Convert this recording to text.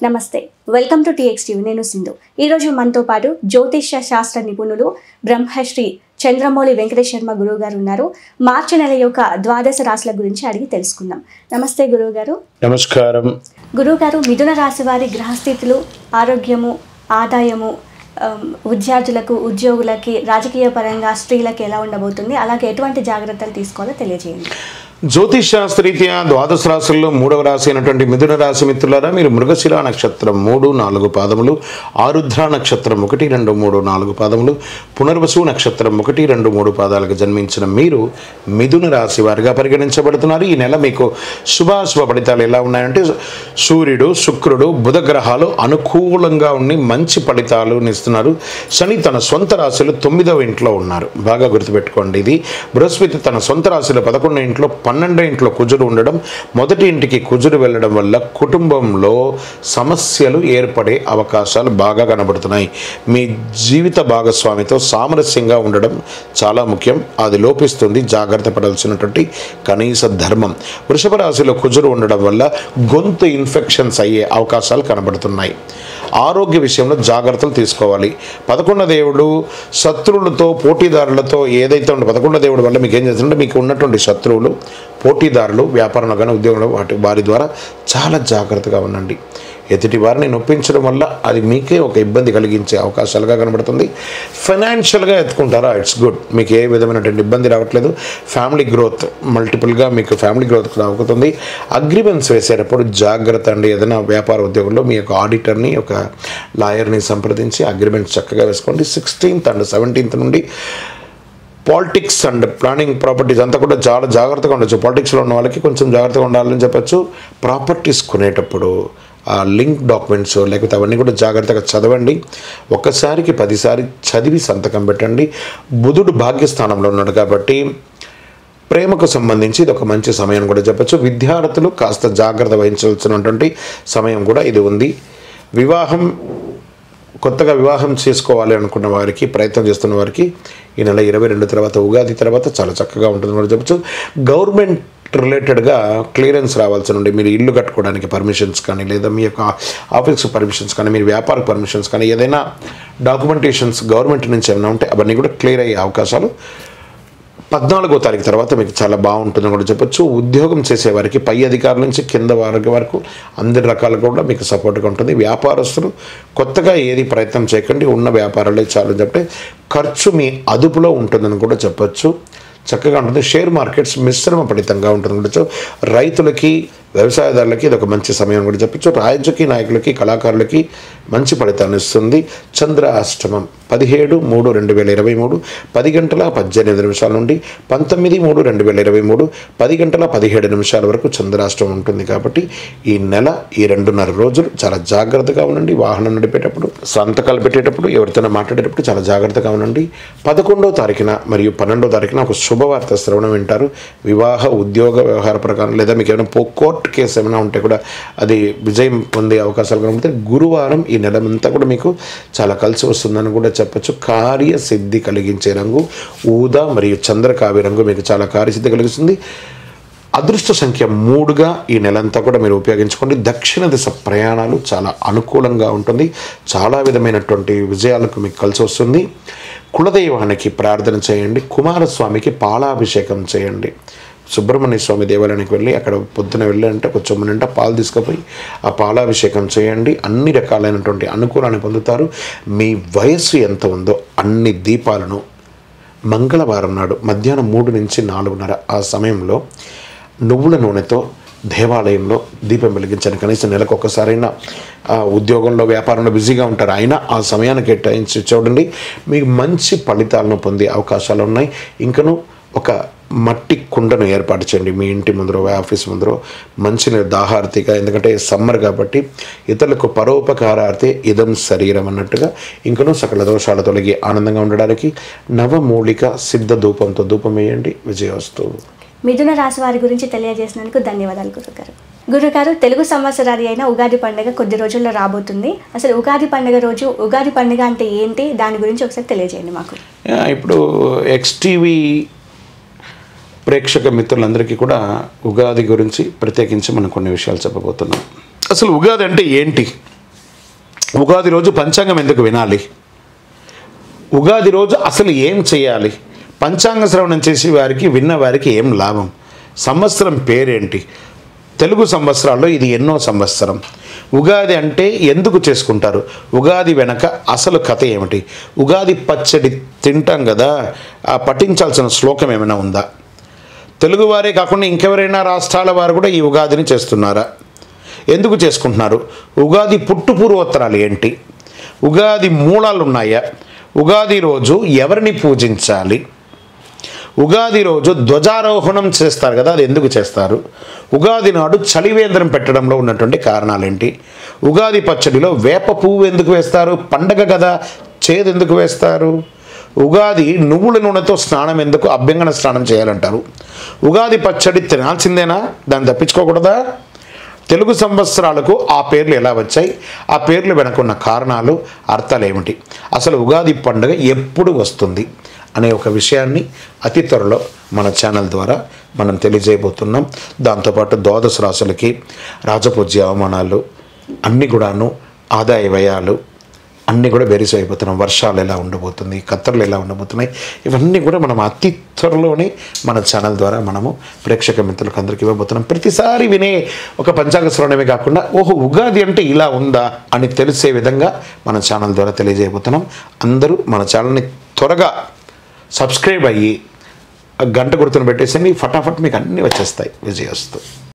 నమస్తే welcome to TX TV నేను సింధు ఈరోజు మనతో పాటు జ్యోతిష్య శాస్త్ర నిపుణులు బ్రహ్మశ్రీ చంద్రమౌళి వెంకటేశ్వర శర్మ గురువు గారు ఉన్నారు మార్చి నెల యొక్క ద్వాదశ రాశుల గురించి అడిగి తెలుసుకుందాం నమస్తే గురువు గారు నమస్కారం గురువు గారు మిథున రాశి వారి గ్రహస్థితులు ఆరోగ్యము ఆదాయము ఆమ్, విద్యార్థులకు ఉద్యోగులకి రాజకీయ పరంగా స్త్రీలకు ఎలా ఉండబోతుంది అలాగే ఎటువంటి జాగ్రత్తలు తీసుకోవాలో తెలియజేయండి జ్యోతిష్ శాస్త్రరీత్యా ద్వాదశ రాశుల్లో మూడవ రాశి అయినటువంటి మిథున రాశి మిత్రులారా మీరు మృగశిర నక్షత్రం మూడు నాలుగు పాదములు ఆరుద్ర నక్షత్రం ఒకటి రెండు మూడు నాలుగు పాదములు పునర్వసు నక్షత్రం ఒకటి రెండు మూడు పాదాలకు జన్మించిన మీరు మిథున రాశి వారిగా పరిగణించబడుతున్నారు ఈ నెల మీకు శుభాశుభ ఫలితాలు ఎలా ఉన్నాయంటే సూర్యుడు శుక్రుడు బుధ గ్రహాలు అనుకూలంగా ఉండి మంచి ఫలితాలు ఇస్తున్నారు శని తన సొంత రాశిలో తొమ్మిదవ ఇంట్లో ఉన్నారు బాగా గుర్తుపెట్టుకోండి ఇది బృహస్పతి తన సొంత రాశిలో పదకొండో ఇంట్లో పన్నెండో ఇంట్లో కుజుడు ఉండడం మొదటి ఇంటికి కుజుడు వెళ్ళడం వల్ల కుటుంబంలో సమస్యలు ఏర్పడే అవకాశాలు బాగా కనబడుతున్నాయి మీ జీవిత భాగస్వామితో సామరస్యంగా ఉండడం చాలా ముఖ్యం అది లోపిస్తుంది జాగ్రత్త పడాల్సినటువంటి కనీస ధర్మం వృషభ రాశిలో కుజుడు ఉండడం వల్ల గొంతు ఇన్ఫెక్షన్స్ అయ్యే అవకాశాలు కనబడుతున్నాయి ఆరోగ్య విషయంలో జాగ్రత్తలు తీసుకోవాలి పదకొండ దేవుడు శత్రువులతో పోటీదారులతో ఏదైతే ఉందో పదకొండ దేవుడు వల్ల మీకు ఏం చేస్తుంటే మీకు ఉన్నటువంటి శత్రువులు పోటీదారులు వ్యాపారంలో కానీ ఉద్యోగంలో వాటి వారి ద్వారా చాలా జాగ్రత్తగా ఉండండి ఎదుటి వారిని నొప్పించడం వల్ల అది మీకే ఒక ఇబ్బంది కలిగించే అవకాశాలుగా కనబడుతుంది ఫైనాన్షియల్గా ఎత్తుకుంటారా ఇట్స్ గుడ్ మీకు ఏ విధమైనటువంటి ఇబ్బంది రావట్లేదు ఫ్యామిలీ గ్రోత్ మల్టిపుల్గా మీకు ఫ్యామిలీ గ్రోత్ అవుతుంది అగ్రిమెంట్స్ వేసేటప్పుడు జాగ్రత్త అండి ఏదైనా వ్యాపార ఉద్యోగంలో మీ యొక్క ఆడిటర్ని ఒక లాయర్ని సంప్రదించి అగ్రిమెంట్స్ చక్కగా వేసుకోండి సిక్స్టీన్త్ అండ్ సెవెంటీన్త్ నుండి పాలిటిక్స్ అండ్ ప్లానింగ్ ప్రాపర్టీస్ అంతా కూడా చాలా జాగ్రత్తగా ఉండొచ్చు పాలిటిక్స్లో ఉన్న వాళ్ళకి కొంచెం జాగ్రత్తగా ఉండాలని చెప్పచ్చు ప్రాపర్టీస్ కొనేటప్పుడు ఆ లింక్ డాక్యుమెంట్స్ లేకపోతే అవన్నీ కూడా జాగ్రత్తగా చదవండి ఒక్కసారికి పదిసారి చదివి సంతకం పెట్టండి బుధుడు భాగ్యస్థానంలో ఉన్నాడు కాబట్టి ప్రేమకు సంబంధించి ఇది ఒక మంచి సమయం కూడా చెప్పచ్చు విద్యార్థులు కాస్త జాగ్రత్త వహించాల్సినటువంటి సమయం కూడా ఇది ఉంది వివాహం కొత్తగా వివాహం చేసుకోవాలి అనుకున్న వారికి ప్రయత్నం చేస్తున్న వారికి ఈ నెల ఇరవై రెండు తర్వాత ఉగాది తర్వాత చాలా చక్కగా ఉంటుంది కూడా చెప్పచ్చు గవర్నమెంట్ రిలేటెడ్గా క్లియరెన్స్ రావాల్సి నుండి మీరు ఇల్లు కట్టుకోవడానికి పర్మిషన్స్ కానీ లేదా మీ యొక్క ఆఫీస్ పర్మిషన్స్ కానీ మీరు వ్యాపార పర్మిషన్స్ కానీ ఏదైనా డాక్యుమెంటేషన్స్ గవర్నమెంట్ నుంచి ఏమైనా ఉంటే అవన్నీ కూడా క్లియర్ అయ్యే అవకాశాలు పద్నాలుగో తారీఖు తర్వాత మీకు చాలా బాగుంటుందని కూడా చెప్పొచ్చు ఉద్యోగం చేసేవారికి పై అధికారుల నుంచి కింద వారికి వరకు అందరి రకాలుగా కూడా మీకు సపోర్ట్గా ఉంటుంది వ్యాపారస్తులు కొత్తగా ఏది ప్రయత్నం చేయకండి ఉన్న వ్యాపారాలే చాలు చెప్తే ఖర్చు మీ అదుపులో ఉంటుందని కూడా చెప్పొచ్చు చక్కగా ఉంటుంది షేర్ మార్కెట్స్ మిశ్రమ ఫలితంగా ఉంటుంది కూడా చెప్పొచ్చు. రైతులకి వ్యవసాయదారులకి ఇది ఒక మంచి సమయం కూడా చెప్పచ్చు రాజకీయ నాయకులకి కళాకారులకి మంచి ఫలితాన్ని ఇస్తుంది చంద్ర అష్టమం పదిహేడు మూడు రెండు వేల ఇరవై మూడు పది గంటల పద్దెనిమిది నిమిషాల నుండి పంతొమ్మిది మూడు రెండు వేల ఇరవై మూడు పది గంటల పదిహేడు నిమిషాల వరకు చంద్రాష్టమం ఉంటుంది కాబట్టి ఈ నెల ఈ రెండున్నర రోజులు చాలా జాగ్రత్తగా ఉండండి వాహనం నడిపేటప్పుడు సంతకాలు పెట్టేటప్పుడు ఎవరితోనైనా మాట్లాడేటప్పుడు చాలా జాగ్రత్తగా ఉండండి పదకొండో తారీఖున మరియు పన్నెండో తారీఖున ఒక శుభవార్త శ్రవణం వింటారు వివాహ ఉద్యోగ వ్యవహార ప్రకారం లేదా మీకు ఏమైనా పో కోర్టు కేసు ఏమైనా ఉంటే కూడా అది విజయం పొందే అవకాశాలు కనబడితే గురువారం ఈ నెల అంతా కూడా మీకు చాలా కలిసి వస్తుందని కూడా చెప్పొచ్చు కార్యసిద్ధి కలిగించే రంగు ఊదా మరియు చంద్రకావి రంగు మీకు చాలా కార్యసిద్ధి కలిగిస్తుంది అదృష్ట సంఖ్య మూడుగా ఈ నెలంతా కూడా మీరు ఉపయోగించుకోండి దక్షిణ దిశ ప్రయాణాలు చాలా అనుకూలంగా ఉంటుంది చాలా విధమైనటువంటి విజయాలకు మీకు కలిసి వస్తుంది కులదైవానికి ప్రార్థన చేయండి కుమారస్వామికి పాలాభిషేకం చేయండి సుబ్రహ్మణ్య స్వామి దేవాలయానికి వెళ్ళి అక్కడ పొద్దున వెళ్ళి అంటే ఒక చొమ్ము నిండా పాలు తీసుకుపోయి ఆ పాలాభిషేకం చేయండి అన్ని రకాలైనటువంటి అనుకూలాన్ని పొందుతారు మీ వయస్సు ఎంత ఉందో అన్ని దీపాలను మంగళవారం నాడు మధ్యాహ్నం మూడు నుంచి నాలుగున్నర ఆ సమయంలో నువ్వుల నూనెతో దేవాలయంలో దీపం వెలిగించండి కనీసం నెలకు ఒక్కసారైనా ఆ ఉద్యోగంలో వ్యాపారంలో బిజీగా ఉంటారు అయినా ఆ సమయాన్ని కేటాయించి చూడండి మీకు మంచి ఫలితాలను పొందే అవకాశాలు ఉన్నాయి ఇంకను ఒక మట్టి కుండను ఏర్పాటు చేయండి మీ ఇంటి ముందరో ఆఫీస్ ముందరో మంచినీరు దాహార్తిగా ఎందుకంటే సమ్మర్ కాబట్టి ఇతరులకు పరోపకారార్థే ఇదం శరీరం అన్నట్టుగా ఇంకనూ సకల దోషాలు తొలగి ఆనందంగా ఉండడానికి నవమూలిక సిద్ధ ధూపంతో ధూపం వేయండి విజయోస్తు మిథున రాశి వారి గురించి తెలియజేసినందుకు ధన్యవాదాలు గురుగారు గురుగారు తెలుగు సంవత్సరాది అయిన ఉగాది పండుగ కొద్ది రోజుల్లో రాబోతుంది అసలు ఉగాది పండుగ రోజు ఉగాది పండుగ అంటే ఏంటి దాని గురించి ఒకసారి తెలియజేయండి మాకు యా, ఇప్పుడు ఎక్స్టీవీ ప్రేక్షక మిత్రులందరికీ కూడా ఉగాది గురించి ప్రత్యేకించి మనం కొన్ని విషయాలు చెప్పబోతున్నాం అసలు ఉగాది అంటే ఏంటి ఉగాది రోజు పంచాంగం ఎందుకు వినాలి ఉగాది రోజు అసలు ఏం చేయాలి పంచాంగ శ్రవణం చేసే వారికి విన్న వారికి ఏం లాభం సంవత్సరం పేరేంటి తెలుగు సంవత్సరాల్లో ఇది ఎన్నో సంవత్సరం ఉగాది అంటే ఎందుకు చేసుకుంటారు ఉగాది వెనక అసలు కథ ఏమిటి ఉగాది పచ్చడి తింటాం కదా ఆ పఠించాల్సిన శ్లోకం ఏమైనా ఉందా తెలుగువారే కాకుండా ఇంకెవరైనా రాష్ట్రాల వారు కూడా ఈ ఉగాదిని చేస్తున్నారా ఎందుకు చేసుకుంటున్నారు ఉగాది పుట్టు పూర్వోత్తరాలు ఏంటి ఉగాది మూలాలు ఉన్నాయా ఉగాది రోజు ఎవరిని పూజించాలి ఉగాది రోజు ధ్వజారోహణం చేస్తారు కదా అది ఎందుకు చేస్తారు ఉగాది నాడు చలివేంద్రం పెట్టడంలో ఉన్నటువంటి కారణాలేంటి ఉగాది పచ్చడిలో వేప పువ్వు ఎందుకు వేస్తారు పండగ కదా చేదు ఎందుకు వేస్తారు ఉగాది నువ్వుల నూనెతో స్నానం ఎందుకు అభ్యంగన స్నానం చేయాలంటారు ఉగాది పచ్చడి తినాల్సిందేనా దాన్ని తప్పించుకోకూడదా తెలుగు సంవత్సరాలకు ఆ పేర్లు ఎలా వచ్చాయి ఆ పేర్లు వెనక ఉన్న కారణాలు అర్థాలు ఏమిటి అసలు ఉగాది పండుగ ఎప్పుడు వస్తుంది అనే ఒక విషయాన్ని అతి త్వరలో మన ఛానల్ ద్వారా మనం తెలియజేయబోతున్నాం దాంతోపాటు ద్వాదశ రాశులకి రాజపూజ్య అవమానాలు అన్నీ కూడాను ఆదాయ వ్యయాలు అన్నీ కూడా బెరిస్ అయిపోతున్నాం వర్షాలు ఎలా ఉండబోతుంది కత్తర్లు ఎలా ఉండబోతున్నాయి ఇవన్నీ కూడా మనం అతి త్వరలోనే మన ఛానల్ ద్వారా మనము ప్రేక్షక మిత్రులకు అందరికీ ఇవ్వబోతున్నాం ప్రతిసారి వినే ఒక పంచాంగ శ్రవణమే కాకుండా ఓహో ఉగాది అంటే ఇలా ఉందా అని తెలిసే విధంగా మన ఛానల్ ద్వారా తెలియజేయబోతున్నాం అందరూ మన ఛానల్ని త్వరగా సబ్స్క్రైబ్ అయ్యి ఆ గంట గుర్తును పెట్టేసి ఫటాఫట్ మీకు అన్నీ వచ్చేస్తాయి విజయస్తు